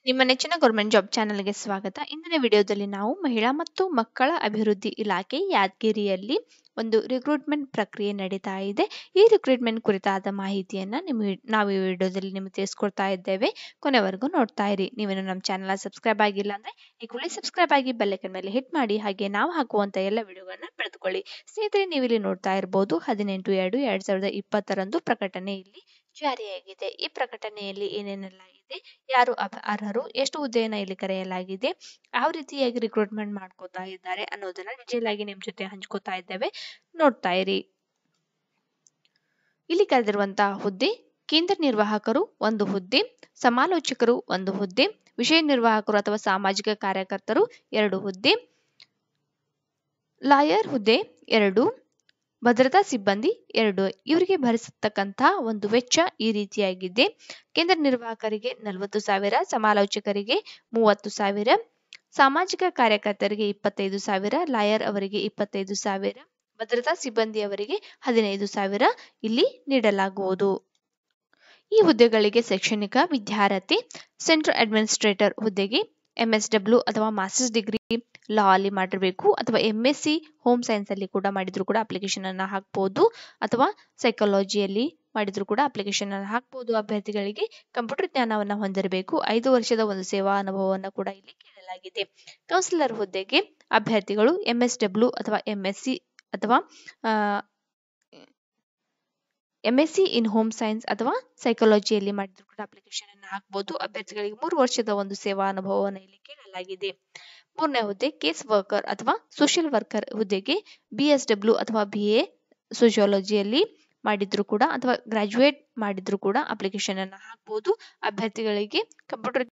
ನಿಮ್ಮ ನೆಚ್ಚಿನ government job ಚಾನೆಲ್ಗೆ ಸ್ವಾಗತ ಇಂದಿನ ವಿಡಿಯೋದಲ್ಲಿ ನಾವು ಮಹಿಳಾ ಮತ್ತು ಮಕ್ಕಳ ಅಭಿವೃದ್ಧಿ ಇಲಾಖೆ ಯಾದಗಿರಿಯಲ್ಲಿ ಒಂದು ರಿಕ್ರೂಟ್ಮೆಂಟ್ ಪ್ರಕ್ರಿಯೆ ನಡೀತಾ ಇದೆ ಈ ರಿಕ್ರೂಟ್ಮೆಂಟ್ ಕುರಿತಾದ ಮಾಹಿತಿಯನ್ನ ನಿಮಗೆ ನಾವು ಈ ವಿಡಿಯೋದಲ್ಲಿ ನಿಮಗೆ ತಿಳಿಸ್ಕೊಡ್ತಾ ಇದ್ದೇವೆ ಕೊನೆವರೆಗೂ ನೋಡ್ತಾ ಇರಿ ನೀವೇನು ನಮ್ಮ ಚಾನೆಲ್ ಸಬ್ಸ್ಕ್ರೈಬ್ ಆಗಿಲ್ಲ ಅಂದ್ರೆ ಈ ಕೂಡಲೇ ಸಬ್ಸ್ಕ್ರೈಬ್ ಆಗಿ ಬೆಲ್ಲೈಕನ್ ಮೇಲೆ ಹಿಟ್ ಮಾಡಿ ಹಾಗೆ ನಾವು ಹಾಕುವಂತ ಎಲ್ಲ ವಿಡಿಯೋಗಳನ್ನ ಪಡೆದುಕೊಳ್ಳಿ ಸ್ನೇಹಿತರೆ ನೀವು ಇಲ್ಲಿ ನೋಡ್ತಾ ಇರಬಹುದು ಹದಿನೆಂಟು ಎರಡು ಎರಡ್ ಸಾವಿರದ ಇಪ್ಪತ್ತರಂದು ಪ್ರಕಟಣೆ ಇಲ್ಲಿ ಜಾರಿಯಾಗಿದೆ ಈ ಪ್ರಕಟಣೆಯಲ್ಲಿ ಏನೇನೆಲ್ಲ ಇದೆ ಯಾರು ಅಪ- ಅರ್ಹರು ಎಷ್ಟು ಹುದ್ದೆಯನ್ನ ಇಲ್ಲಿ ಕರೆಯಲಾಗಿದೆ ಯಾವ ರೀತಿಯಾಗಿ ರಿಕ್ರೂಟ್ಮೆಂಟ್ ಮಾಡ್ಕೋತಾ ಇದ್ದಾರೆ ಅನ್ನೋದನ್ನ ಡಿಟೇಲ್ ಆಗಿ ನಿಮ್ ಜೊತೆ ಹಂಚ್ಕೋತಾ ಇದ್ದೇವೆ ನೋಡ್ತಾ ಇರಿ ಇಲ್ಲಿ ಕರೆದಿರುವಂತಹ ಹುದ್ದೆ ಕೇಂದ್ರ ನಿರ್ವಾಹಕರು ಒಂದು ಹುದ್ದೆ ಸಮಾಲೋಚಕರು ಒಂದು ಹುದ್ದೆ ವಿಷಯ ನಿರ್ವಾಹಕರು ಅಥವಾ ಸಾಮಾಜಿಕ ಕಾರ್ಯಕರ್ತರು ಎರಡು ಹುದ್ದೆ ಲಾಯರ್ ಹುದ್ದೆ ಎರಡು ಭದ್ರತಾ ಸಿಬ್ಬಂದಿ ಎರಡು ಇವರಿಗೆ ಭರಿಸತಕ್ಕಂತಹ ಒಂದು ವೆಚ್ಚ ಈ ರೀತಿಯಾಗಿದೆ ಕೇಂದ್ರ ನಿರ್ವಾಹಕರಿಗೆ ನಲವತ್ತು ಸಾವಿರ ಸಮಾಲೋಚಕರಿಗೆ ಮೂವತ್ತು ಸಾವಿರ ಸಾಮಾಜಿಕ ಕಾರ್ಯಕರ್ತರಿಗೆ ಇಪ್ಪತ್ತೈದು ಸಾವಿರ ಲಾಯರ್ ಅವರಿಗೆ ಇಪ್ಪತ್ತೈದು ಸಾವಿರ ಭದ್ರತಾ ಸಿಬ್ಬಂದಿಯವರಿಗೆ ಹದಿನೈದು ಸಾವಿರ ಇಲ್ಲಿ ನೀಡಲಾಗುವುದು ಈ ಹುದ್ದೆಗಳಿಗೆ ಶೈಕ್ಷಣಿಕ ವಿದ್ಯಾರ್ಥಿ ಸೆಂಟ್ರಲ್ ಅಡ್ಮಿನಿಸ್ಟ್ರೇಟರ್ ಹುದ್ದೆಗೆ ಎಂಎಸ್ಡಬ್ಲ್ಯೂ ಅಥವಾ ಮಾಸ್ಟರ್ಸ್ ಡಿಗ್ರಿ ಲಾ ಅಲ್ಲಿ ಮಾಡಿರಬೇಕು ಅಥವಾ M S C home science ಅಲ್ಲಿ ಕೂಡ ಮಾಡಿದ್ರು ಕೂಡ ಅಪ್ಲಿಕೇಶನ್ ಅನ್ನ ಹಾಕ್ಬೋದು ಅಥವಾ ಸೈಕಾಲಜಿಯಲ್ಲಿ ಮಾಡಿದ್ರು ಕೂಡ ಅಪ್ಲಿಕೇಶನ್ ಅನ್ನು ಹಾಕ್ಬೋದು ಅಭ್ಯರ್ಥಿಗಳಿಗೆ ಕಂಪ್ಯೂಟರ್ ಜ್ಞಾನವನ್ನ ಹೊಂದಿರಬೇಕು ಐದು ವರ್ಷದ ಒಂದು ಸೇವಾ ಅನುಭವವನ್ನು ಕೂಡ ಇಲ್ಲಿ ಕೇಳಲಾಗಿದೆ ಕೌನ್ಸಿಲರ್ ಹುದ್ದೆಗೆ ಅಭ್ಯರ್ಥಿಗಳು ಎಂ ಎಸ್ ಡಬ್ಲ್ಯೂ ಅಥವಾ ಎಂ ಎಸ್ ಸಿ ಅಥವಾ M S C in home science ಅಥವಾ ಸೈಕಾಲಜಿಯಲ್ಲಿ ಮಾಡಿದ್ರು ಕೂಡ ಅಪ್ಲಿಕೇಶನ್ ಅನ್ನು ಹಾಕಬಹುದು ಅಭ್ಯರ್ಥಿಗಳಿಗೆ ಮೂರು ವರ್ಷದ ಒಂದು ಸೇವಾ ಅನುಭವವನ್ನು ಇಲ್ಲಿ ಕೇಳಲಾಗಿದೆ ಮೂರನೇ ಹುದ್ದೆ ಕೇಸ್ ವರ್ಕರ್ ಅಥವಾ ಸೋಷಿಯಲ್ ವರ್ಕರ್ ಹುದ್ದೆಗೆ ಬಿ ಎಸ್ ಡಬ್ಲ್ಯೂ ಅಥವಾ ಬಿ ಎ ಸೋಶಿಯಾಲಜಿಯಲ್ಲಿ ಮಾಡಿದ್ರು ಕೂಡ ಅಥವಾ ಗ್ರಾಜುಯೇಟ್ ಮಾಡಿದ್ರು ಕೂಡ ಅಪ್ಲಿಕೇಶನ್ ಅನ್ನು ಹಾಕಬಹುದು ಅಭ್ಯರ್ಥಿಗಳಿಗೆ ಕಂಪ್ಯೂಟರ್